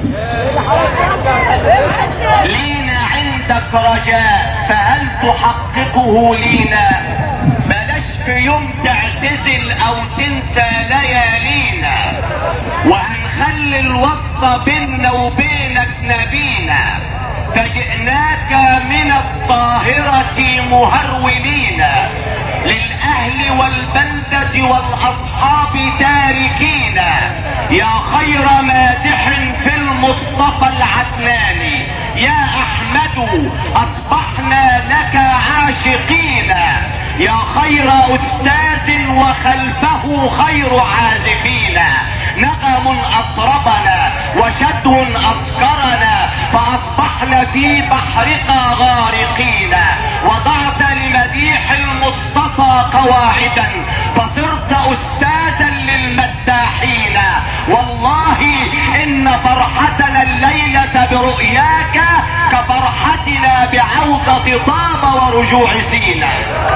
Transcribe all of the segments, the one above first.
لينا عندك رجاء فهل تحققه لينا بلاش في يوم تعتزل او تنسى ليالينا وهنخلي الوصفة بيننا وبينك نبينا فجئناك من الطاهرة مهرولين للأهل والبلدة والأصحاب تاركين يا خير مادح في المصطفى العدناني يا أحمد أصبحنا لك عاشقين يا خير أستاذ وخلفه خير عازفين نغم أطربنا وشدو أسكرنا فأصبحنا في بحرك غارقين وضعت لمديح المصطفى قواعدا فصرت أستاذا للمداحين والله إن فرحتنا الليلة برؤياك كفرحتنا بعودة طاب ورجوع سينا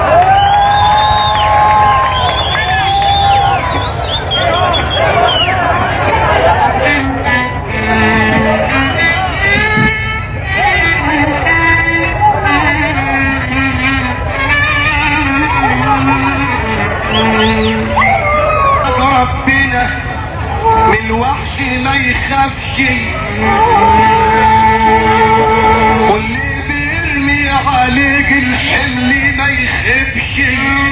ربنا من الوحش ما يخافش واللي بيرمي عليك الحمل ما يخبش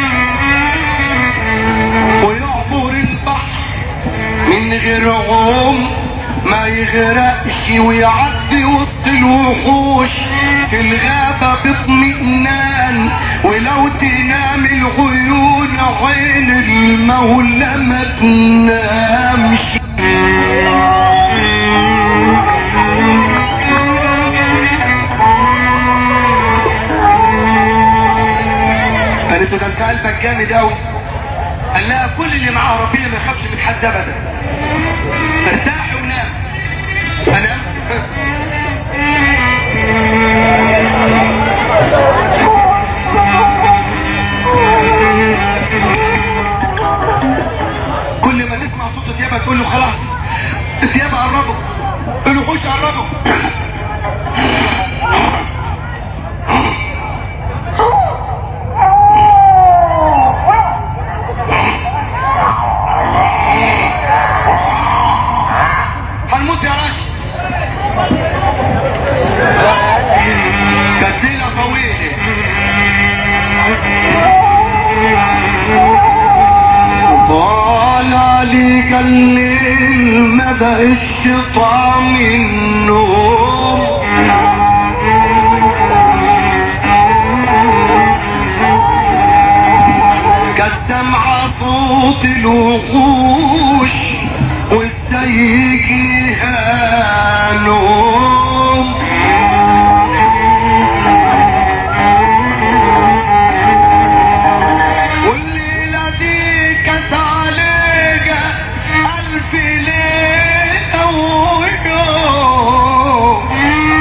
ويعبر البحر من غير عوم ما يغرقش ويعدي وسط الوحوش في الغابة باطمئنان ولو تنام العيون عين المولى ما تنامش قالت له ده انت قلبك جامد قوي قال لها كل اللي معاه ربنا ما يخافش من حد ابدا ارتاحي ونام انام كل ما تسمع صوت ديابه تقول له خلاص ديابه قربوا الوحوش قربوا هنموت يا راشد كانت ليله طويله طال عليك الليل ما بقتش طعم النوم كانت سامعة صوت الوحوش وازاي يجيها نوم والليلة دي كانت عليها ألف ليلة ويوم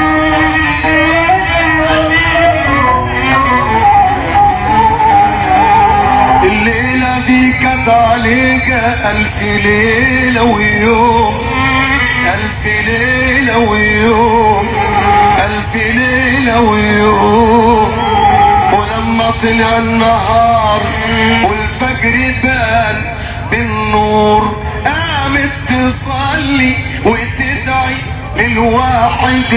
الليلة دي كانت عليها ألف ليلة ويوم ألف ليلة ويوم ألف ليلة ويوم ولما طلع النهار والفجر بان بالنور قامت تصلي وتدعي للواحد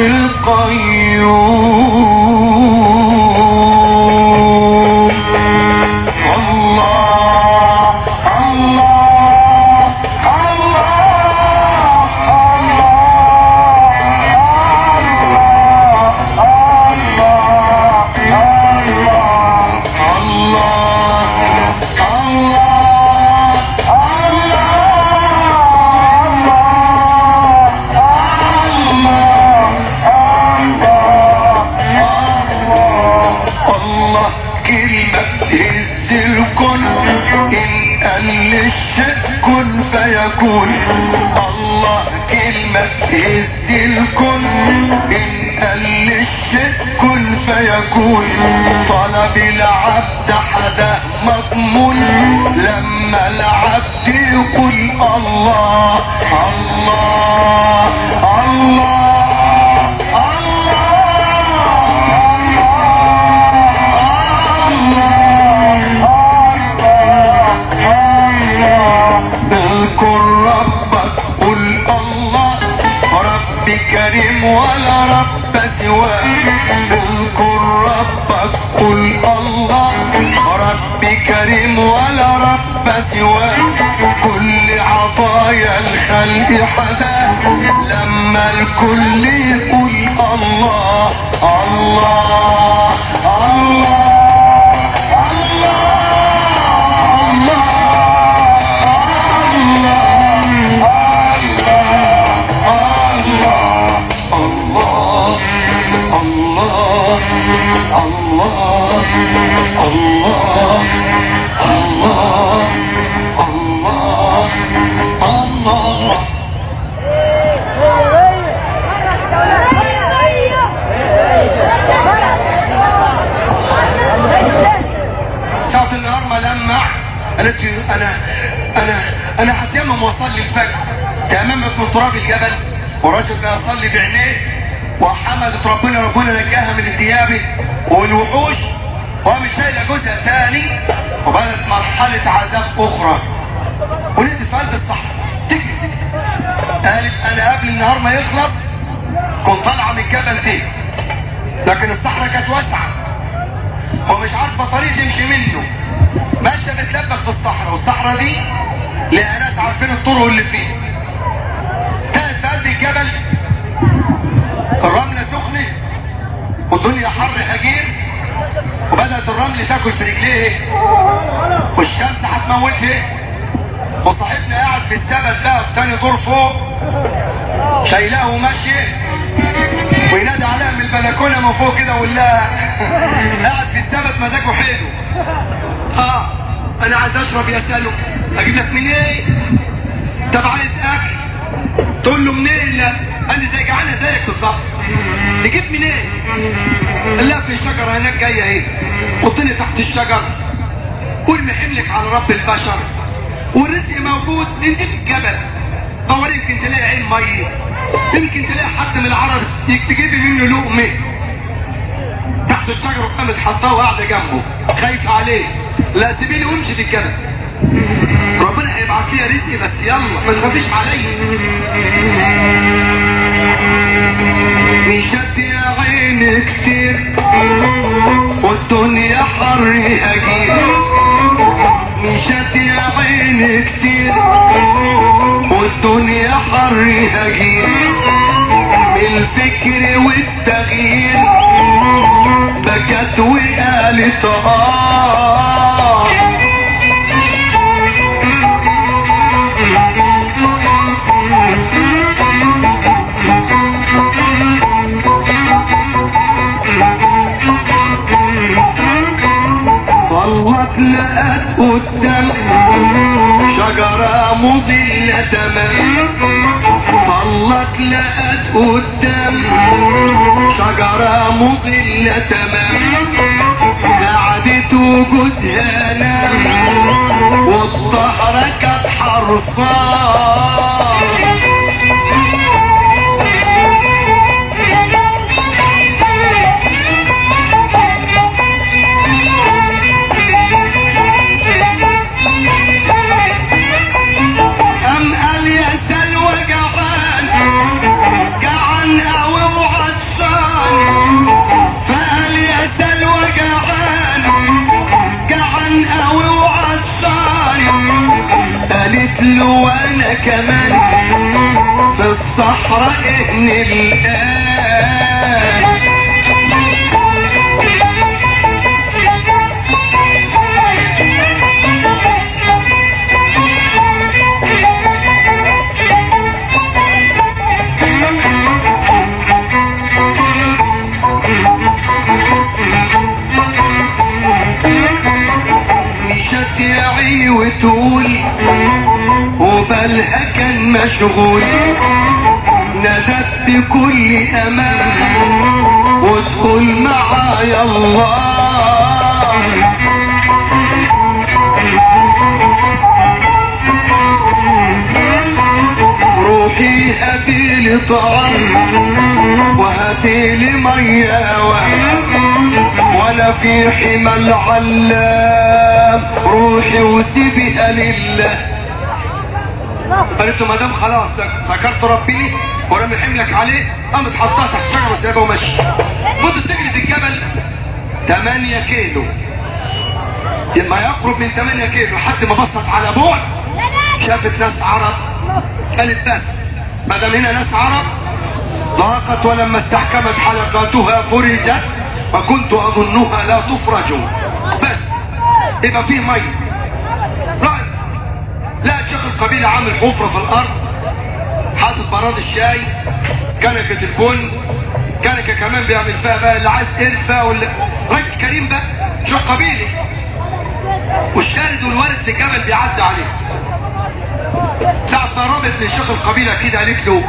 القيوم الله الله الله كلمة تهز الكون إن قال الشيء كن فيكون الله كلمة تهز الكون إن قال الشيء كن فيكون طلب العبد حدا مضمون لما العبد يقول الله الله الله رب كريم ولا رب سواه اذكر ربك قل الله رب كريم ولا رب سواه كل عطايا الخلق حدا لما الكل يقول الله الله الله ساعة النهار ما لمع قالت لي انا انا انا هتيمم واصلي الفجر تيممت من تراب الجبل والراجل بيصلي بعينيه وحمدت ربنا ربنا نجاها من الديابه والوحوش وقامت شايله جوزها تاني وبدات مرحله عذاب اخرى ولقيت في قلب الصحراء تجري قالت انا قبل النهار ما يخلص كنت طالعه من الجبل ده لكن الصحراء كانت واسعه ومش عارفه طريق تمشي منه ماشيه بتلبخ في الصحراء والصحراء دي لها ناس عارفين الطرق اللي فيه كانت في قلب الجبل الرمله سخنه والدنيا حر هجير وبدات الرمل تاكل في رجليه والشمس هتموتها وصاحبنا قاعد في السبت ده في تاني دور فوق شايلاه وماشيه وينادي عليها من البلكونه من فوق كده ويقول لها قاعد في السبت مزاجه حلو اه انا عايز اشرب يا سلو اجيب لك منين طب عايز اكل تقول له منين لا قال لي زي جعانه زيك بالظبط تجيب منين قال لها في شجره هناك جايه اهي حطني تحت الشجر وارمي حملك على رب البشر والرزق موجود انزل الجبل دور يمكن تلاقي عين ميه يمكن تلاقي حد من العرب تجيبي منه لقمه تحت الشجره قامت حطاه وقاعده جنبه خايفه عليه لا سيبيني وامشي في الجبل ربنا هيبعت لي رزقي بس يلا ما تخافيش عليا مشت يا عيني كتير والدنيا حر هجير مشت يا عيني كتير والدنيا حر هجير من الفكر والتغيير بكت وقالت اه والله لقت قدام شجرة مظلة تمام طلت لقت قدام شجرة مظلة تمام قعدت وجوزها نام والطهرة كانت حرصان أم قال يا سلوى جعان جعان قوي وعطشان فقال يا سلوى جعان جعان قوي وعطشان قالت له وانا كمان في الصحراء ان الآن مشت يعي وتقول وبالها كان مشغول نادت بكل امان وتقول معايا الله روحي هاتي لي طعام وهاتي لي ميه وانا في حمى العلام روحي وسيبها لله قالت له ما دام خلاص سكرت ربي ورمي حملك عليه قامت حطها تحت شجره وسابها ومشي فضلت تجري في الجبل 8 كيلو ما يقرب من 8 كيلو لحد ما بصت على بعد شافت ناس عرب قالت بس ما دام هنا ناس عرب ضاقت ولما استحكمت حلقاتها فرجت وكنت اظنها لا تفرج بس يبقى فيه مي رأي لا شيخ القبيلة عامل حفرة في الأرض حاطط براد الشاي كنكة البن كنكة كمان بيعمل فيها بقى اللي عايز قرفة واللي راجل كريم بقى شيخ قبيلي والشارد والوارد في الجبل بيعدي عليه ساعة ما رابط من شيخ القبيلة كده قالت له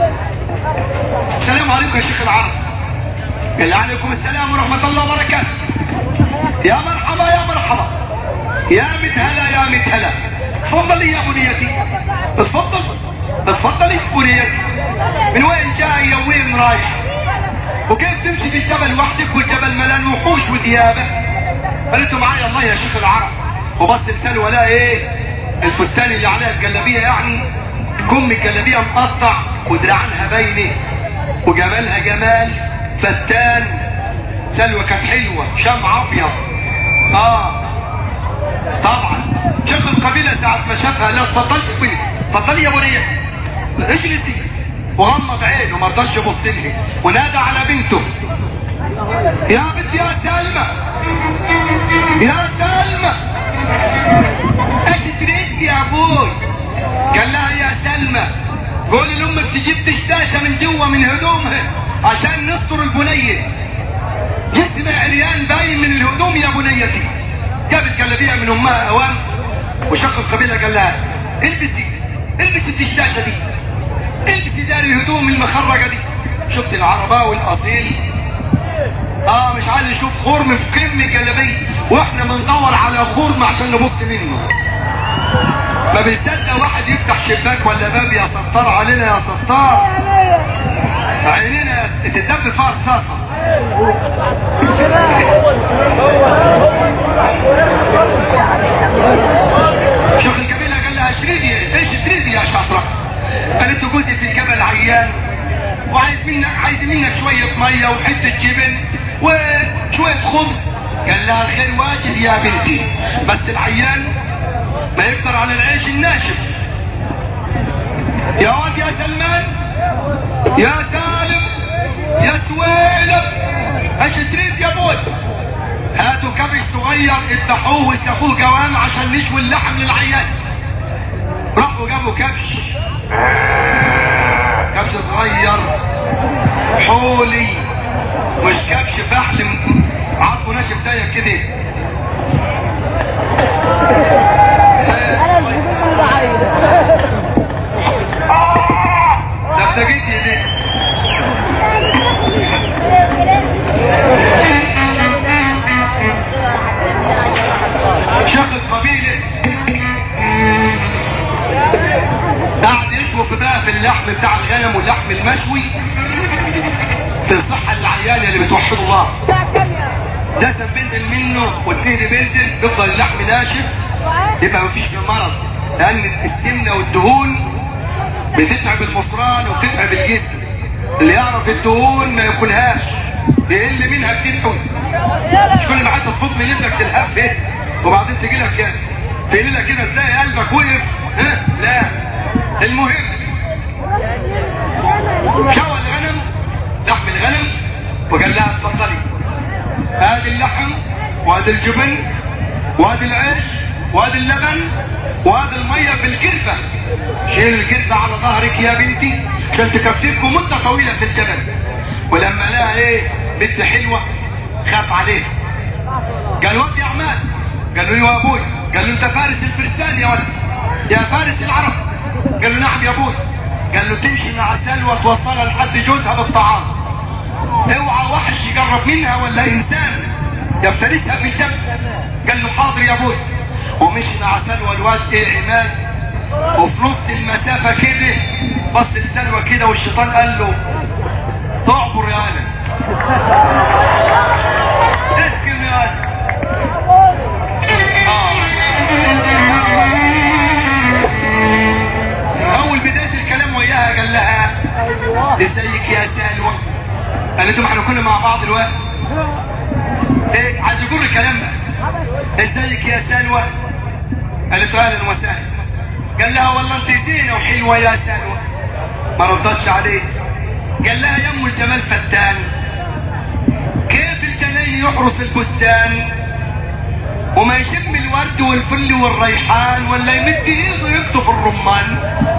السلام عليكم يا شيخ العرب قال له عليكم السلام ورحمة الله وبركاته يا مرحبا يا مرحبا يا متهلا يا متهلا تفضلي يا بنيتي اتفضل اتفضلي بنيتي من وين جاي وين رايح وكيف تمشي في الجبل وحدك والجبل ملان وحوش وديابه قالت له معايا الله يا شيخ العرب وبص لسان ولا ايه الفستان اللي عليها الجلابيه يعني كم الجلابيه مقطع ودراعانها باينه وجمالها جمال فتان سلوى كانت حلوه شمع ابيض اه طبعا شيخ القبيله ساعه ما شافها لا اتفضلي يا بني اتفضلي يا بنيه اجلسي وغمض عينه ما رضاش يبص لها ونادى على بنته يا بنت يا سلمى يا سلمى ايش تريد يا ابوي قال لها يا سلمى قولي لامك تجيب تشتاشه من جوا من هدومها عشان نستر البنيه جسم عريان باين من الهدوم يا بنيتي جابت جلابيه من امها اوام وشق القبيله قال لها البسي البسي الدشداشه دي البسي داري الهدوم المخرجه دي شفت العرباوي الاصيل اه مش عايز يشوف خرم في كم جلابيه واحنا بندور على خرم عشان نبص منه ما بيصدق واحد يفتح شباك ولا باب يا ستار علينا يا ستار عينينا يا س- تدب فيها رصاصه شيخ القبيله قال لها اشردي ايش تريدي يا شاطره قالت له جوزي في الجبل عيان وعايز منك عايز منك شويه ميه وحته جبن وشويه خبز قال لها الخير واجد يا بنتي بس العيان ما يقدر على العيش الناشف يا واد يا سلمان يا سالم يا سويلم ايش تريد يا ابوي هاتوا كبش صغير اذبحوه واسلخوه جوام عشان نشوي اللحم للعيان راحوا جابوا كبش كبش صغير حولي مش كبش فحل عظمه ناشف زيك كده ده انت جدي ليه شيخ القبيلة قعد يشوف بقى في اللحم بتاع الغنم واللحم المشوي في الصحة العيانة اللي بتوحد الله دسم بينزل منه والدهن بينزل يفضل اللحم ناشف يبقى مفيش فيه مرض لأن السمنة والدهون بتتعب المصران وبتتعب الجسم اللي يعرف الدهون ما ياكلهاش يقل منها كتير قوي مش كل ما حتى تفض من ابنك تلهفه وبعدين تجي لك يعني تقول لك كده تلاقي قلبك وقف ها لا المهم شوى الغنم لحم الغنم وقال لها اتفضلي ادي اللحم وادي الجبن وادي العيش وادي اللبن وادي الميه في الكربه شيل الكربه على ظهرك يا بنتي عشان تكفيكم مده طويله في الجبل ولما لقى ايه بنت حلوه خاف عليها قال ود يا عماد قال له ايوه يا ابوي قال له انت فارس الفرسان يا ولد يا فارس العرب قال له نعم يا ابوي قال له تمشي مع سلوى توصلها لحد جوزها بالطعام اوعى وحش يقرب منها ولا انسان يفترسها في الجبل قال له حاضر يا ابوي ومشي مع سلوى الواد ايه عماد وفي نص المسافه كده بص لسلوى كده والشيطان قال له اعبر يا ولد اهجم يا ولد آه. اول بدايه الكلام وياها قال لها ازيك يا سلوى قالت له احنا كنا مع بعض الوقت ايه عايز يجر كلام بقى ازيك يا سلوى قالت له اهلا وسهلا قال لها والله انت زينه وحلوه يا سلوى ما ردتش عليه قال لها يا ام الجمال فتان كيف الجنين يحرس البستان وما يشم الورد والفل والريحان ولا يمد ايده يكتف الرمان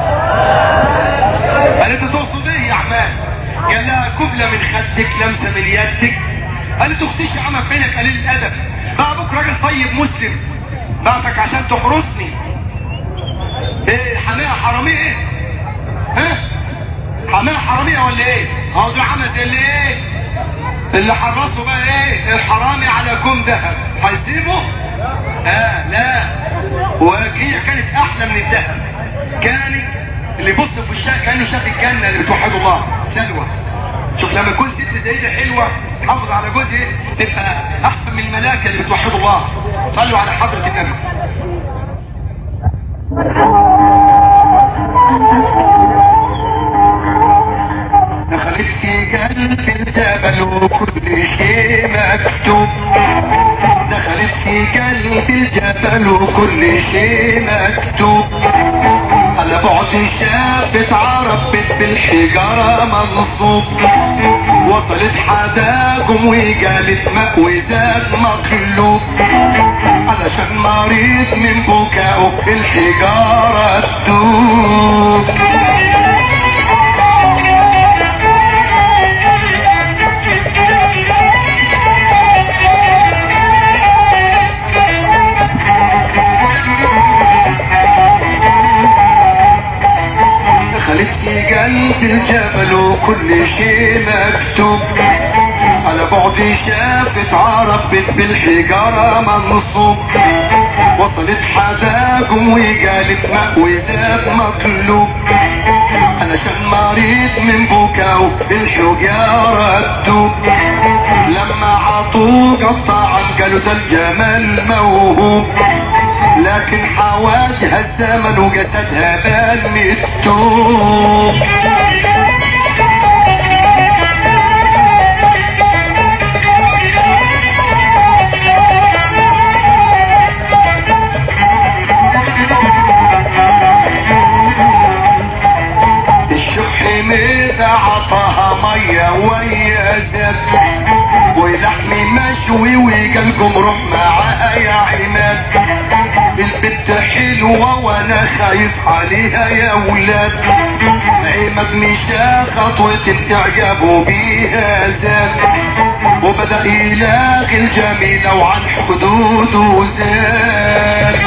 قالت له تقصد ايه يا عماد قال لها كبلة من خدك لمسة من يدك قالت له اختي عمى فينك قليل الادب بقى ابوك راجل طيب مسلم بعتك عشان تحرسني ايه حماية حرامية ايه ها حماية حرامية ولا ايه هو دول عمى زي اللي ايه اللي حرصوا بقى ايه الحرامي على كوم ذهب هيسيبه اه لا وهي كانت احلى من الذهب كانت اللي يبص في وشها كانه شاف الجنه اللي بتوحد الله سلوى شوف لما يكون ست زي دي حلوه تحافظ على جوزها تبقى احسن من الملاكه اللي بتوحد الله صلوا على حضره النبي دخلت في قلب الجبل وكل شيء مكتوب دخلت في قلب الجبل وكل شيء مكتوب على بعد شافت عرفت بالحجارة منصوب وصلت حداكم وقالت مأوي زاد مقلوب علشان مريض من بكاؤه الحجارة تدوب دخلت في قلب الجبل وكل شيء مكتوب على بعد شافت عرفت بالحجارة منصوب وصلت حداكم وقالت مأوي زاد مقلوب علشان مريض من بكاو الحجارة تدوب لما عطوه قطعا قالوا ده الجمال موهوب لكن حواجها الزمن وجسدها بان التوب الشح ميدة عطاها مية ويا زب ولحم مشوي وقلقم روح معاها يا عماد البت حلوة وانا خايف عليها يا ولاد عماد مشى خطوة اعجابه بيها زاد وبدأ يلاقي الجميلة وعن حدوده زاد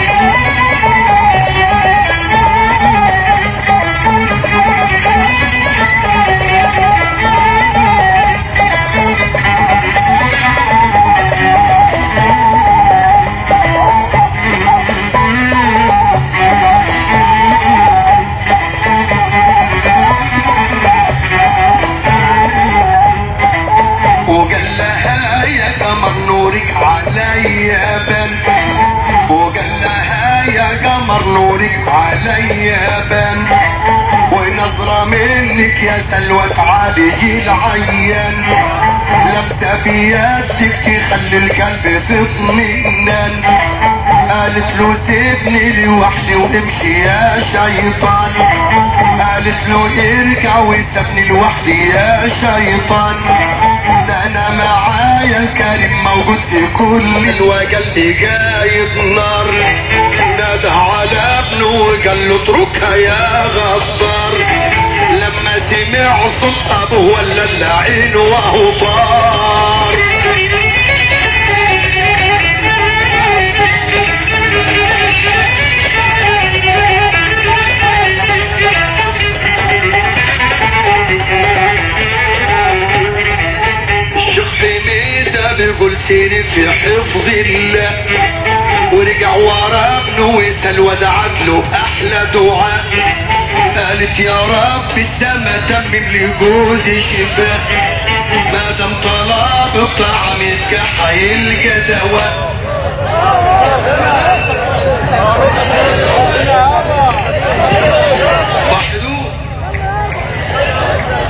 وقال لها يا قمر نورك عليا بان وقال لها يا قمر نورك عليا بان ونظرة منك يا سلوى تعالج العيان لمسة في يدك تخلي القلب في اطمئنان قالت له سيبني لوحدي وامشي يا شيطان قالت له ارجع وسابني لوحدي يا شيطان ده انا معايا الكريم موجود في كل الوقلبي جايب نار نادى على ابنه وقال له اتركها يا غدار لما سمع صوت ابوه ولا اللعين وهو طار الشيخ حميدة بيقول سيري في حفظ الله ورجع ورا ابنه وسال ودعت له احلى دعاء قالت يا رب في السما تمم لي جوزي شفاء ما دام طلب الطعم يبقى هيلقى دواء وحدوه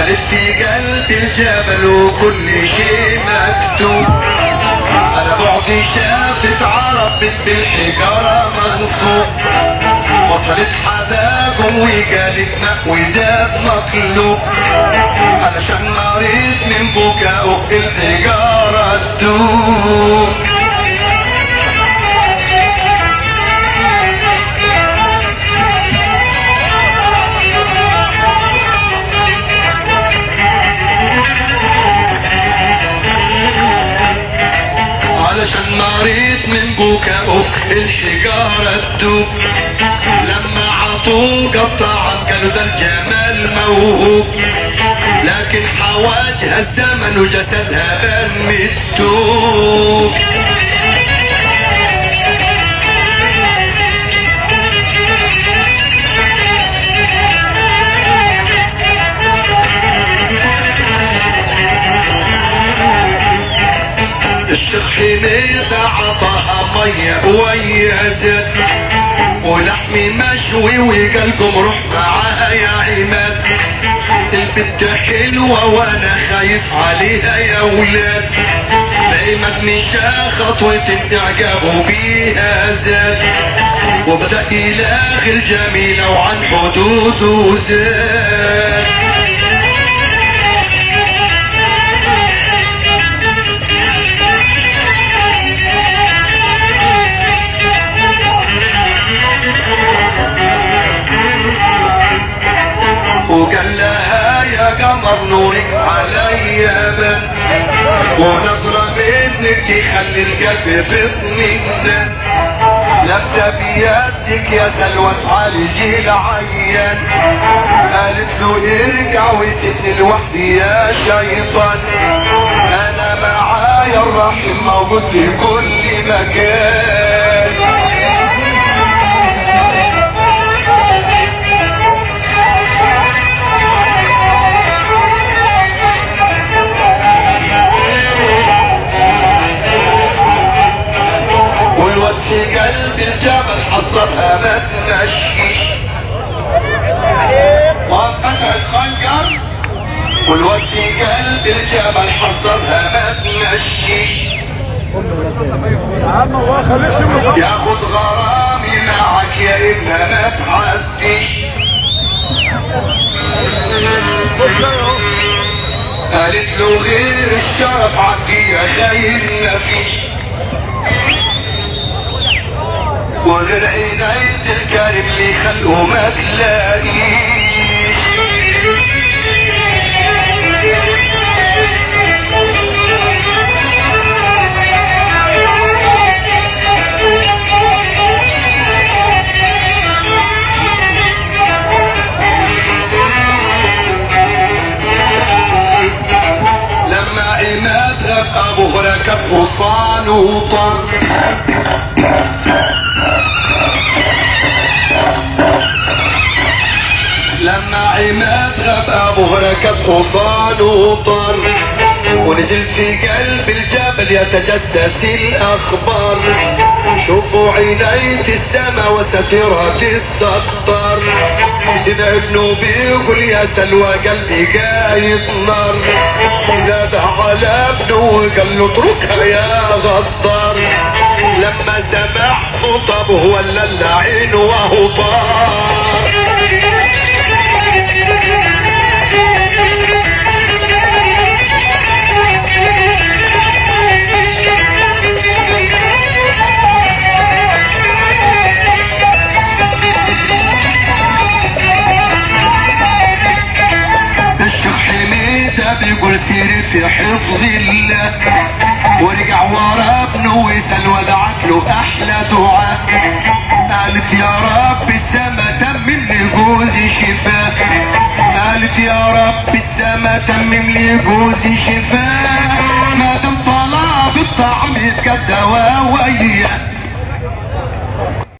خالد في قلب الجبل وكل شيء مكتوب على بعد شافت عرب بالحجارة منصوب وصلت حداكم وقالت مأوي زاد مطلوب علشان مريض من بكاؤه الحجارة تدوب علشان مريض من بكاؤه الحجارة تدوب لما عطوه قطعا قالوا ده الجمال موهوب لكن حواجها الزمن وجسدها بان متوب الشيخ حميد عطاها مية ويا زيت ولحم مشوي وقالكم روح معاها يا عماد البت حلوة وانا خايف عليها يا ولاد عماد مشى خطوة اعجابه بيها زاد وبدأ يلاغي الجميلة وعن حدوده زاد وقال لها يا قمر نورك عليا بن ونظرة منك تخلي القلب فطمنا لابسة بيدك يا سلوى تعالجي العيان قالت له ارجع وسيبني لوحدي يا شيطان انا معايا الرحيم موجود في كل مكان والواد في قلب الجبل حصلها ما تمشيش وفتح الخنجر والواد في قلب الجبل حصلها ما تمشيش عم الله خليك شو ياخد غرامي معك يا اما ما تعديش قالت له غير الشرف عندي يا خير مفيش وغير عناية الكريم اللي خلقه ما تلاقيش لما عماد غاب ابوه ركب حصان وطر لما عماد غاب ابوه ركب حصان وطر ونزل في قلب الجبل يتجسس الاخبار شوفوا عناية السما وسترات السطر سمع ابنه بيقول يا سلوى قلبي جايب نار نادى على ابنه وقال له اتركها يا غدار لما سمع صوت ابوه ولا اللعين وهو طار الشيخ حميدة بيقول سيري في حفظ الله ورجع ورا ابنه وسلوى دعت له احلى دعاء قالت يا رب السما تمم لي جوزي شفاء قالت يا رب السما تمم لي جوزي شفاء ما دام طلع بالطعم يبقى الدواء وياه